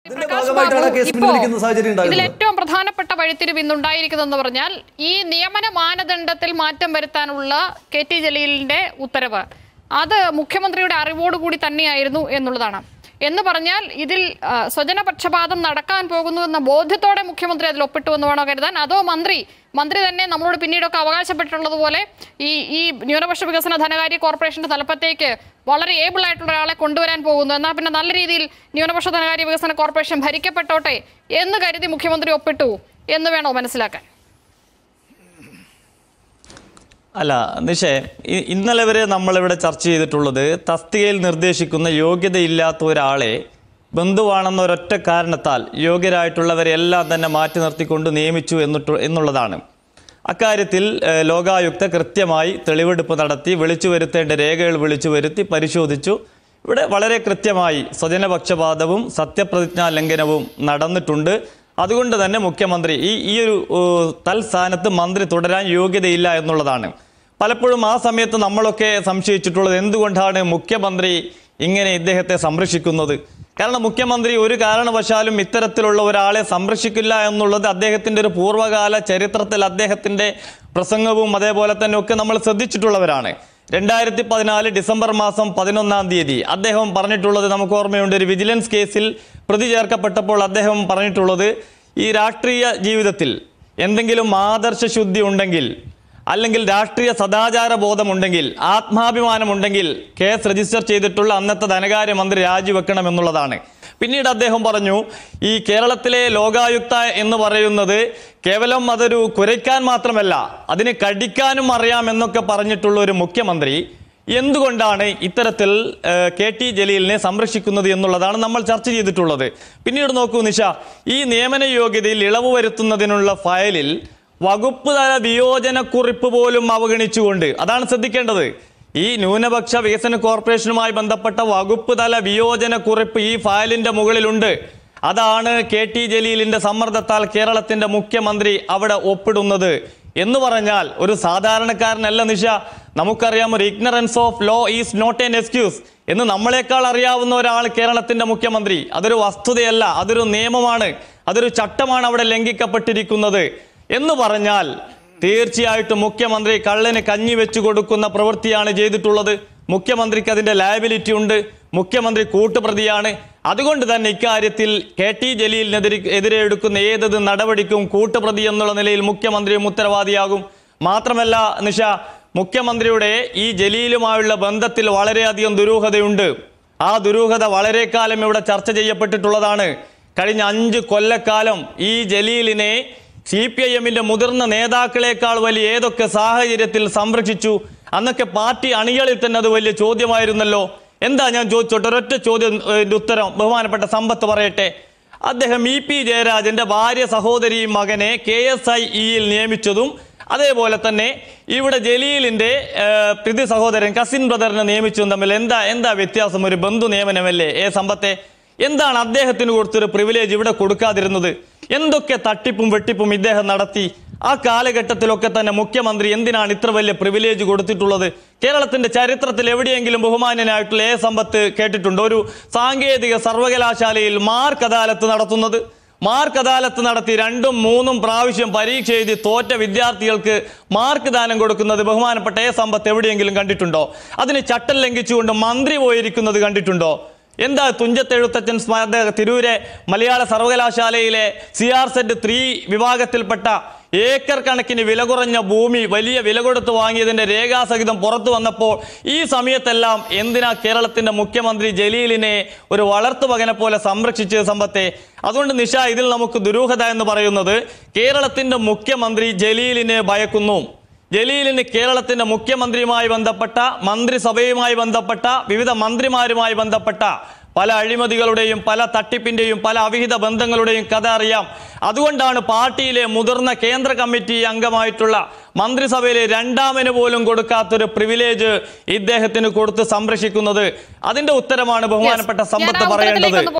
ഇതിന്റെ പ്രകാശ് ഭാഗമായിട്ടാണ് ബാബു, കേസ് ഇപ്പോ പിൻവലിക്കുന്ന സാഹചര്യം ഇതിൽ ഉണ്ടാകുന്നത് ഏറ്റവും പ്രധാനപ്പെട്ട വഴിത്തിരിവ് ഇന്നുണ്ടായിരിക്കുന്നതെന്ന് പറഞ്ഞാൽ ഈ നിയമന മാനദണ്ഡത്തിൽ മാറ്റം വരുത്താനുള്ള കെ ടി ജലീലിന്റെ ഉത്തരവ് അത് മുഖ്യമന്ത്രിയുടെ അറിവോടുകൂടി തന്നെയായിരുന്നു എന്നുള്ളതാണ് എന്ന് പറഞ്ഞാൽ ഇതിൽ ആ, സ്വജനപക്ഷപാതം നടക്കാൻ പോകുന്നു എന്ന ബോധ്യത്തോടെ മുഖ്യമന്ത്രി അതിൽ ഒപ്പിട്ടു എന്ന് വേണോ കരുതാൻ അതോ മന്ത്രി മന്ത്രി തന്നെ നമ്മളോട് പിന്നീടൊക്കെ അവകാശപ്പെട്ടിട്ടുള്ളതുപോലെ ഈ ഈ ന്യൂനപക്ഷ വികസന ധനകാര്യ കോർപ്പറേഷന്റെ തലപ്പത്തേക്ക് വളരെ ഏബിൾ ആയിട്ടുള്ള ഒരാളെ കൊണ്ടുവരാൻ പോകുന്നു എന്നാൽ പിന്നെ നല്ല രീതിയിൽ ന്യൂനപക്ഷ ധനകാര്യ വികസന കോർപ്പറേഷൻ ഭരിക്കപ്പെട്ടോട്ടെ എന്ന് കരുതി മുഖ്യമന്ത്രി ഒപ്പിട്ടു എന്ന് വേണോ മനസ്സിലാക്കാൻ അല്ല നിഷേ ഇ- ഇന്നലെ വരെ നമ്മളിവിടെ ചർച്ച ചെയ്തിട്ടുള്ളത് തസ്തികയിൽ നിർദ്ദേശിക്കുന്ന യോഗ്യതയില്ലാത്ത ഒരാളെ ബന്ധുവാണെന്ന ഒരൊറ്റ കാരണത്താൽ യോഗ്യരായിട്ടുള്ളവരെ എല്ലാം തന്നെ മാറ്റി നിർത്തിക്കൊണ്ട് നിയമിച്ചു എന്നിട്ട് എന്നുള്ളതാണ് അക്കാര്യത്തിൽ ഏഹ്, ലോകായുക്ത കൃത്യമായി തെളിവെടുപ്പ് നടത്തി വിളിച്ചു വരുത്തേണ്ട രേഖകൾ വിളിച്ചു വരുത്തി പരിശോധിച്ചു ഇവിടെ വളരെ കൃത്യമായി സ്വജനപക്ഷപാതവും സത്യപ്രതിജ്ഞാ ലംഘനവും നടന്നിട്ടുണ്ട് അതുകൊണ്ട് തന്നെ മുഖ്യമന്ത്രി ഈ ഈ ഒരു ഏഹ്, തൽസ്ഥാനത്ത് മന്ത്രി തുടരാൻ യോഗ്യതയില്ല എന്നുള്ളതാണ് പലപ്പോഴും ആ സമയത്ത് നമ്മളൊക്കെ സംശയിച്ചിട്ടുള്ളത് എന്തുകൊണ്ടാണ് മുഖ്യമന്ത്രി ഇങ്ങനെ ഇദ്ദേഹത്തെ സംരക്ഷിക്കുന്നത് കാരണം മുഖ്യമന്ത്രി ഒരു കാരണവശാലും ഇത്തരത്തിലുള്ള ഒരാളെ സംരക്ഷിക്കില്ല എന്നുള്ളത് അദ്ദേഹത്തിൻ്റെ ഒരു പൂർവ്വകാല ചരിത്രത്തിൽ അദ്ദേഹത്തിൻ്റെ പ്രസംഗവും അതേപോലെ തന്നെ ഒക്കെ നമ്മൾ ശ്രദ്ധിച്ചിട്ടുള്ളവരാണ് രണ്ടായിരത്തി പതിനാല് ഡിസംബർ മാസം പതിനൊന്നാം തീയതി അദ്ദേഹം പറഞ്ഞിട്ടുള്ളത് നമുക്ക് ഓർമ്മയുണ്ട് ഒരു വിജിലൻസ് കേസിൽ പ്രതി ചേർക്കപ്പെട്ടപ്പോൾ അദ്ദേഹം പറഞ്ഞിട്ടുള്ളത് ഈ രാഷ്ട്രീയ ജീവിതത്തിൽ എന്തെങ്കിലും ആദർശശുദ്ധി ഉണ്ടെങ്കിൽ അല്ലെങ്കിൽ രാഷ്ട്രീയ സദാചാര ബോധമുണ്ടെങ്കിൽ ആത്മാഭിമാനമുണ്ടെങ്കിൽ കേസ് രജിസ്റ്റർ ചെയ്തിട്ടുള്ള അന്നത്തെ ധനകാര്യമന്ത്രി രാജിവെക്കണം എന്നുള്ളതാണ് പിന്നീട് അദ്ദേഹം പറഞ്ഞു ഈ കേരളത്തിലെ ലോകായുക്ത എന്ന് പറയുന്നത് കേവലം അതൊരു കുരയ്ക്കാൻ മാത്രമല്ല അതിന് കടിക്കാനും അറിയാം എന്നൊക്കെ പറഞ്ഞിട്ടുള്ള ഒരു മുഖ്യമന്ത്രി എന്തുകൊണ്ടാണ് ഇത്തരത്തിൽ ഏഹ്, കെ ടി ജലീലിനെ സംരക്ഷിക്കുന്നത് എന്നുള്ളതാണ് നമ്മൾ ചർച്ച ചെയ്തിട്ടുള്ളത് പിന്നീട് നോക്കൂ നിഷ ഈ നിയമന യോഗ്യതയിൽ ഇളവ് വരുത്തുന്നതിനുള്ള ഫയലിൽ വകുപ്പ് തല വിയോജനക്കുറിപ്പ് പോലും അവഗണിച്ചുകൊണ്ട് അതാണ് ശ്രദ്ധിക്കേണ്ടത് ഈ ന്യൂനപക്ഷ വികസന കോർപ്പറേഷനുമായി ബന്ധപ്പെട്ട വകുപ്പ് തല വിയോജനക്കുറിപ്പ് ഈ ഫയലിന്റെ മുകളിലുണ്ട് അതാണ് കെ ടി ജലീലിന്റെ സമ്മർദ്ദത്താൽ കേരളത്തിന്റെ മുഖ്യമന്ത്രി അവിടെ ഒപ്പിടുന്നത് എന്ന് പറഞ്ഞാൽ ഒരു സാധാരണക്കാരനല്ല നിഷ നമുക്കറിയാം ഒരു ignorance of law is not an excuse എന്ന് നമ്മളെക്കാൾ അറിയാവുന്ന ഒരാൾ കേരളത്തിന്റെ മുഖ്യമന്ത്രി അതൊരു വസ്തുതയല്ല അതൊരു നിയമമാണ് അതൊരു ചട്ടമാണ് അവിടെ ലംഘിക്കപ്പെട്ടിരിക്കുന്നത് എന്ന് പറഞ്ഞാൽ തീർച്ചയായിട്ടും മുഖ്യമന്ത്രി കള്ളന് കഞ്ഞി വെച്ചു കൊടുക്കുന്ന പ്രവൃത്തിയാണ് ചെയ്തിട്ടുള്ളത് മുഖ്യമന്ത്രിക്ക് അതിന്റെ ലയബിലിറ്റി ഉണ്ട് മുഖ്യമന്ത്രി കൂട്ടുപ്രതിയാണ് അതുകൊണ്ട് തന്നെ ഇക്കാര്യത്തിൽ കെ ടി ജലീലിനെതിരെ എതിരെ എടുക്കുന്ന ഏതത് നടപടിക്കും കൂട്ടുപ്രതി എന്നുള്ള നിലയിൽ മുഖ്യമന്ത്രിയും ഉത്തരവാദിയാകും മാത്രമല്ല നിഷ മുഖ്യമന്ത്രിയുടെ ഈ ജലീലുമായുള്ള ബന്ധത്തിൽ വളരെയധികം ദുരൂഹതയുണ്ട് ആ ദുരൂഹത വളരെ കാലം ഇവിടെ ചർച്ച ചെയ്യപ്പെട്ടിട്ടുള്ളതാണ് കഴിഞ്ഞ അഞ്ച് കൊല്ലക്കാലം ഈ ജലീലിനെ സി പി ഐ എമ്മിന്റെ മുതിർന്ന നേതാക്കളെക്കാൾ വലിയ ഏതൊക്കെ സാഹചര്യത്തിൽ സംരക്ഷിച്ചു അന്നൊക്കെ പാർട്ടി അണികളിൽ തന്നെ അത് വലിയ ചോദ്യമായിരുന്നല്ലോ എന്താ ഞാൻ ചോദിച്ചോട്ടെ ഒരൊറ്റ ചോദ്യം ഏഹ്, ഉത്തരം ബഹുമാനപ്പെട്ട സമ്പത്ത് പറയട്ടെ അദ്ദേഹം ഇ പി ജയരാജന്റെ ഭാര്യ സഹോദരിയും മകനെ കെ എസ് ഐ ഇയിൽ നിയമിച്ചതും അതേപോലെ തന്നെ ഇവിടെ ജലീലിന്റെ ഏഹ്, പ്രതി സഹോദരൻ കസിൻ ബ്രദറിനെ നിയമിച്ചതും തമ്മിൽ എന്താ എന്താ വ്യത്യാസം ഒരു ബന്ധു നിയമനമല്ലേ ഏ സമ്പത്തെ എന്താണ് അദ്ദേഹത്തിന് കൊടുത്തൊരു പ്രിവിലേജ് ഇവിടെ കൊടുക്കാതിരുന്നത് എന്തൊക്കെ തട്ടിപ്പും വെട്ടിപ്പും ഇദ്ദേഹം നടത്തി ആ കാലഘട്ടത്തിലൊക്കെ തന്നെ മുഖ്യമന്ത്രി എന്തിനാണ് ഇത്ര വലിയ പ്രിവിലേജ് കൊടുത്തിട്ടുള്ളത് കേരളത്തിന്റെ ചരിത്രത്തിൽ എവിടെയെങ്കിലും ബഹുമാന്യനായിട്ടുള്ള എ സമ്പത്ത് കേട്ടിട്ടുണ്ടോ ഒരു സാങ്കേതിക സർവകലാശാലയിൽ മാർക്ക് അദാലത്ത് നടത്തുന്നത് മാർക്ക് അദാലത്ത് നടത്തി രണ്ടും മൂന്നും പ്രാവശ്യം പരീക്ഷ എഴുതി തോറ്റ വിദ്യാർത്ഥികൾക്ക് മാർക്ക് ദാനം കൊടുക്കുന്നത് ബഹുമാനപ്പെട്ട എ സമ്പത്ത് എവിടെയെങ്കിലും കണ്ടിട്ടുണ്ടോ അതിന് ചട്ടം ലംഘിച്ചുകൊണ്ട് മന്ത്രി പോയിരിക്കുന്നത് കണ്ടിട്ടുണ്ടോ എന്താ തുഞ്ചത്തെഴുത്തച്ഛൻ സ്മാരക തിരൂരെ മലയാള സർവകലാശാലയിലെ സി ആർ സെഡ് ത്രീ വിഭാഗത്തിൽപ്പെട്ട ഏക്കർ കണക്കിന് വില കുറഞ്ഞ ഭൂമി വലിയ വില കൊടുത്ത് വാങ്ങിയതിന്റെ രേഖാസഹിതം പുറത്തു വന്നപ്പോൾ ഈ സമയത്തെല്ലാം എന്തിനാ കേരളത്തിന്റെ മുഖ്യമന്ത്രി ജലീലിനെ ഒരു വളർത്തുമകനെ പോലെ സംരക്ഷിച്ച സമ്പത്തെ അതുകൊണ്ട് നിഷ ഇതിൽ നമുക്ക് ദുരൂഹത എന്ന് പറയുന്നത് കേരളത്തിന്റെ മുഖ്യമന്ത്രി ജലീലിനെ ഭയക്കുന്നു ജലീലിന് കേരളത്തിന്റെ മുഖ്യമന്ത്രിയുമായി ബന്ധപ്പെട്ട മന്ത്രിസഭയുമായി ബന്ധപ്പെട്ട വിവിധ മന്ത്രിമാരുമായി ബന്ധപ്പെട്ട പല അഴിമതികളുടെയും പല തട്ടിപ്പിന്റെയും പല അവിഹിത ബന്ധങ്ങളുടെയും കഥ അറിയാം അതുകൊണ്ടാണ് പാർട്ടിയിലെ മുതിർന്ന കേന്ദ്ര കമ്മിറ്റി അംഗമായിട്ടുള്ള മന്ത്രിസഭയിലെ രണ്ടാമന് പോലും കൊടുക്കാത്തൊരു പ്രിവിലേജ് ഇദ്ദേഹത്തിന് കൊടുത്ത് സംരക്ഷിക്കുന്നത് അതിന്റെ ഉത്തരമാണ് ബഹുമാനപ്പെട്ട ഞാൻ ആ സമ്പത്ത് ഉത്തരത്തിലേക്ക് പറയേണ്ടത് ഒന്ന്